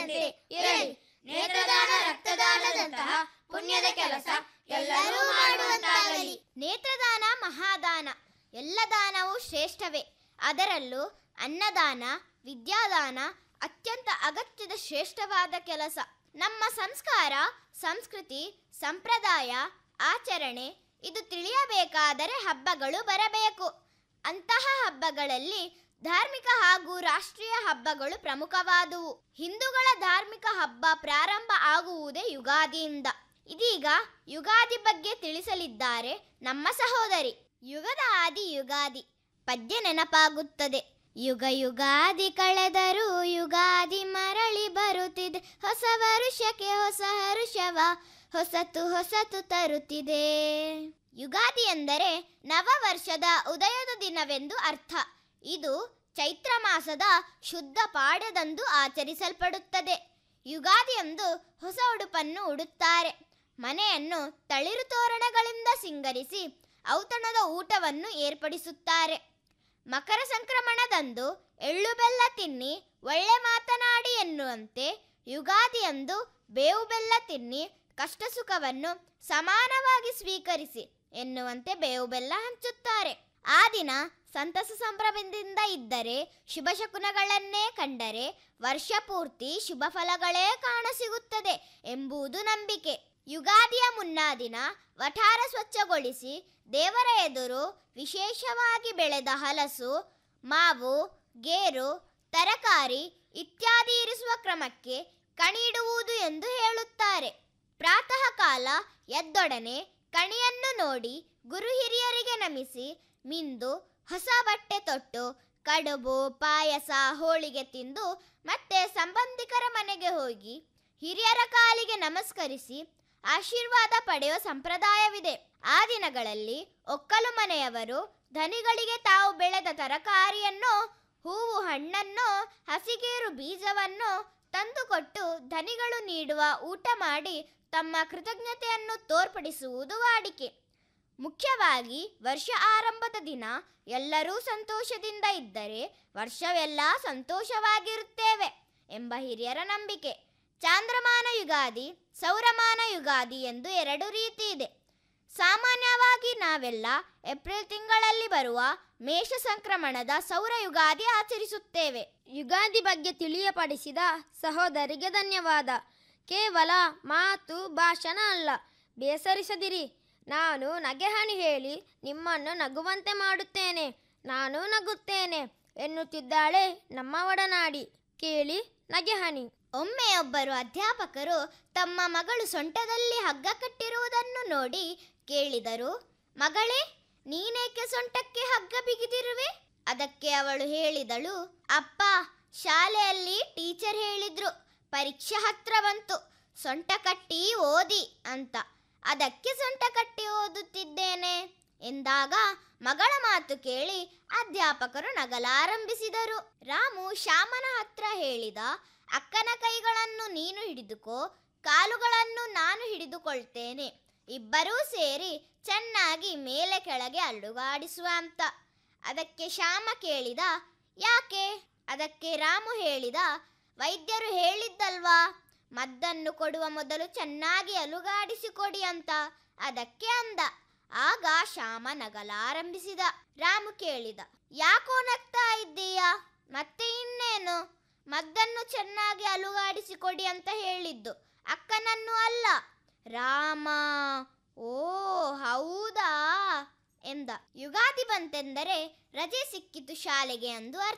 ಎಂಬಂತೆ ಇರಲಿ ನೇತ್ರದಾನ ರಕ್ತದಾನದಂತಹ ಪುಣ್ಯದ ಕೆಲಸ ಎಲ್ಲರೂ ಮಾಡುವಂತಾಗಲಿ ನೇತ್ರದಾನ ಮಹಾದಾನ ಎಲ್ಲ ದಾನವೂ ಶ್ರೇಷ್ಠವೇ ಅದರಲ್ಲೂ ಅನ್ನದಾನ ವಿದ್ಯಾದಾನ ಅತ್ಯಂತ ಅಗತ್ಯದ ಶ್ರೇಷ್ಠವಾದ ಕೆಲಸ ನಮ್ಮ ಸಂಸ್ಕಾರ ಸಂಸ್ಕೃತಿ ಸಂಪ್ರದಾಯ ಆಚರಣೆ ಇದು ತಿಳಿಯಬೇಕಾದರೆ ಹಬ್ಬಗಳು ಬರಬೇಕು ಅಂತಹ ಹಬ್ಬಗಳಲ್ಲಿ ಧಾರ್ಮಿಕ ಹಾಗೂ ರಾಷ್ಟ್ರೀಯ ಹಬ್ಬಗಳು ಪ್ರಮುಖವಾದುವು ಹಿಂದೂಗಳ ಧಾರ್ಮಿಕ ಹಬ್ಬ ಪ್ರಾರಂಭ ಆಗುವುದೇ ಯುಗಾದಿಯಿಂದ ಇದೀಗ ಯುಗಾದಿ ಬಗ್ಗೆ ತಿಳಿಸಲಿದ್ದಾರೆ ನಮ್ಮ ಸಹೋದರಿ ಯುಗದ ಆದಿ ಯುಗಾದಿ ಪದ್ಯ ನೆನಪಾಗುತ್ತದೆ ಯುಗ ಯುಗಾದಿ ಕಳೆದರೂ ಯುಗಾದಿ ಮರಳಿ ಬರುತ್ತಿದೆ ಹೊಸ ವರುಷಕ್ಕೆ ಹೊಸ ಹರುಷವ ಹೊಸತು ಹೊಸತು ತರುತ್ತಿದೆ ಯುಗಾದಿ ಎಂದರೆ ನವ ವರ್ಷದ ಉದಯದ ದಿನವೆಂದು ಅರ್ಥ ಇದು ಚೈತ್ರ ಮಾಸದ ಶುದ್ಧ ಪಾಡ್ಯದಂದು ಆಚರಿಸಲ್ಪಡುತ್ತದೆ ಯುಗಾದಿಯಂದು ಹೊಸ ಉಡುಪನ್ನು ಉಡುತ್ತಾರೆ ಮನೆಯನ್ನು ತಳಿರು ತೋರಣಗಳಿಂದ ಸಿಂಗರಿಸಿ ಔತಣದ ಊಟವನ್ನು ಏರ್ಪಡಿಸುತ್ತಾರೆ ಮಕರ ಸಂಕ್ರಮಣದಂದು ಎಳ್ಳು ಬೆಲ್ಲ ತಿನ್ನಿ ಒಳ್ಳೆ ಮಾತನಾಡಿ ಎನ್ನುವಂತೆ ಯುಗಾದಿಯಂದು ಬೇವು ಬೆಲ್ಲ ತಿನ್ನಿ ಕಷ್ಟ ಸುಖವನ್ನು ಸಮಾನವಾಗಿ ಸ್ವೀಕರಿಸಿ ಎನ್ನುವಂತೆ ಬೇವು ಬೆಲ್ಲ ಹಂಚುತ್ತಾರೆ ಆ ದಿನ ಸಂತಸ ಸಂಭ್ರಮದಿಂದ ಇದ್ದರೆ ಶುಭ ಶಕುನಗಳನ್ನೇ ಕಂಡರೆ ವರ್ಷ ಪೂರ್ತಿ ಶುಭ ಫಲಗಳೇ ಕಾಣಸಿಗುತ್ತದೆ ಎಂಬುದು ನಂಬಿಕೆ ಯುಗಾದಿಯ ಮುನ್ನಾ ದಿನ ವಠಾರ ಸ್ವಚ್ಛಗೊಳಿಸಿ ದೇವರ ಎದುರು ವಿಶೇಷವಾಗಿ ಬೆಳೆದ ಹಲಸು ಮಾವು ಗೇರು ತರಕಾರಿ ಇತ್ಯಾದಿ ಇರಿಸುವ ಕ್ರಮಕ್ಕೆ ಕಣಿಯಿಡುವುದು ಎಂದು ಹೇಳುತ್ತಾರೆ ಪ್ರಾತಃ ಕಾಲ ಎದ್ದೊಡನೆ ಕಣಿಯನ್ನು ನೋಡಿ ಗುರು ಹಿರಿಯರಿಗೆ ನಮಿಸಿ ಮಿಂದು ಹೊಸ ಬಟ್ಟೆ ತೊಟ್ಟು ಕಡುಬು ಪಾಯಸ ಹೋಳಿಗೆ ತಿಂದು ಮತ್ತೆ ಸಂಬಂಧಿಕರ ಮನೆಗೆ ಹೋಗಿ ಹಿರಿಯರ ಕಾಲಿಗೆ ನಮಸ್ಕರಿಸಿ ಆಶೀರ್ವಾದ ಪಡೆಯುವ ಸಂಪ್ರದಾಯವಿದೆ ಆ ದಿನಗಳಲ್ಲಿ ಒಕ್ಕಲು ಮನೆಯವರು ಧನಿಗಳಿಗೆ ತಾವು ಬೆಳೆದ ತರಕಾರಿಯನ್ನು ಹೂವು ಹಣ್ಣನ್ನು ಹಸಿಗೇರು ಬೀಜವನ್ನು ತಂದುಕೊಟ್ಟು ಧನಿಗಳು ನೀಡುವ ಊಟ ಮಾಡಿ ತಮ್ಮ ಕೃತಜ್ಞತೆಯನ್ನು ತೋರ್ಪಡಿಸುವುದು ವಾಡಿಕೆ ಮುಖ್ಯವಾಗಿ ವರ್ಷ ಆರಂಭದ ದಿನ ಎಲ್ಲರೂ ಸಂತೋಷದಿಂದ ಇದ್ದರೆ ವರ್ಷವೆಲ್ಲ ಸಂತೋಷವಾಗಿರುತ್ತೇವೆ ಎಂಬ ಹಿರಿಯರ ನಂಬಿಕೆ ಚಾಂದ್ರಮಾನ ಯುಗಾದಿ ಸೌರಮಾನ ಯುಗಾದಿ ಎಂದು ಎರಡು ರೀತಿ ಇದೆ ಸಾಮಾನ್ಯವಾಗಿ ನಾವೆಲ್ಲ ಏಪ್ರಿಲ್ ತಿಂಗಳಲ್ಲಿ ಬರುವ ಮೇಷ ಸಂಕ್ರಮಣದ ಸೌರ ಯುಗಾದಿ ಆಚರಿಸುತ್ತೇವೆ ಯುಗಾದಿ ಬಗ್ಗೆ ತಿಳಿಯಪಡಿಸಿದ ಸಹೋದರಿಗೆ ಧನ್ಯವಾದ ಕೇವಲ ಮಾತು ಭಾಷಣ ಅಲ್ಲ ಬೇಸರಿಸದಿರಿ ನಾನು ನಗೆಹಣಿ ಹೇಳಿ ನಿಮ್ಮನ್ನು ನಗುವಂತೆ ಮಾಡುತ್ತೇನೆ ನಾನು ನಗುತ್ತೇನೆ ಎನ್ನುತ್ತಿದ್ದಾಳೆ ನಮ್ಮ ಒಡನಾಡಿ ಕೇಳಿ ನಗೆಹಣಿ ಒಮ್ಮೆ ಒಬ್ಬರು ಅಧ್ಯಾಪಕರು ತಮ್ಮ ಮಗಳು ಸೊಂಟದಲ್ಲಿ ಹಗ್ಗ ಕಟ್ಟಿರುವುದನ್ನು ನೋಡಿ ಕೇಳಿದರು ಮಗಳೇ ನೀನೇಕೆ ಸೊಂಟಕ್ಕೆ ಹಗ್ಗ ಬಿಗಿದಿರುವೆ ಅದಕ್ಕೆ ಅವಳು ಹೇಳಿದಳು ಅಪ್ಪ ಶಾಲೆಯಲ್ಲಿ ಟೀಚರ್ ಹೇಳಿದ್ರು ಪರೀಕ್ಷೆ ಹತ್ರ ಬಂತು ಸೊಂಟ ಕಟ್ಟಿ ಓದಿ ಅಂತ ಅದಕ್ಕೆ ಸೊಂಟ ಕಟ್ಟಿ ಓದುತ್ತಿದ್ದೇನೆ ಎಂದಾಗ ಮಗಳ ಮಾತು ಕೇಳಿ ಅಧ್ಯಾಪಕರು ನಗಲಾರಂಭಿಸಿದರು ರಾಮು ಶ್ಯಾಮನ ಹತ್ರ ಹೇಳಿದ ಅಕ್ಕನ ಕೈಗಳನ್ನು ನೀನು ಹಿಡಿದುಕೋ ಕಾಲುಗಳನ್ನು ನಾನು ಹಿಡಿದುಕೊಳ್ತೇನೆ ಇಬ್ಬರೂ ಸೇರಿ ಚೆನ್ನಾಗಿ ಮೇಲೆ ಕೆಳಗೆ ಅಲುಗಾಡಿಸುವ ಅಂತ ಅದಕ್ಕೆ ಶ್ಯಾಮ ಕೇಳಿದ ಯಾಕೆ ಅದಕ್ಕೆ ರಾಮು ಹೇಳಿದ ವೈದ್ಯರು ಹೇಳಿದ್ದಲ್ವಾ ಮದ್ದನ್ನು ಕೊಡುವ ಮೊದಲು ಚೆನ್ನಾಗಿ ಅಲುಗಾಡಿಸಿಕೊಡಿ ಅಂತ ಅದಕ್ಕೆ ಅಂದ ಆಗ ಶ್ಯಾಮ ನಗಲಾರಂಭಿಸಿದ ರಾಮು ಕೇಳಿದ ಯಾಕೋ ನಗ್ತಾ ಇದ್ದೀಯಾ ಮತ್ತೆ ಇನ್ನೇನು ಮದ್ದನ್ನು ಚೆನ್ನಾಗಿ ಅಲುಗಾಡಿಸಿಕೊಡಿ ಅಂತ ಹೇಳಿದ್ದು ಅಕ್ಕನನ್ನು ಅಲ್ಲ ರಾಮ ಓ ಹೌದಾ ಎಂದ ಯುಗಾದಿ ಬಂತೆಂದರೆ ರಜೆ ಸಿಕ್ಕಿತು ಶಾಲೆಗೆ ಅಂದು ಅರ್ಥ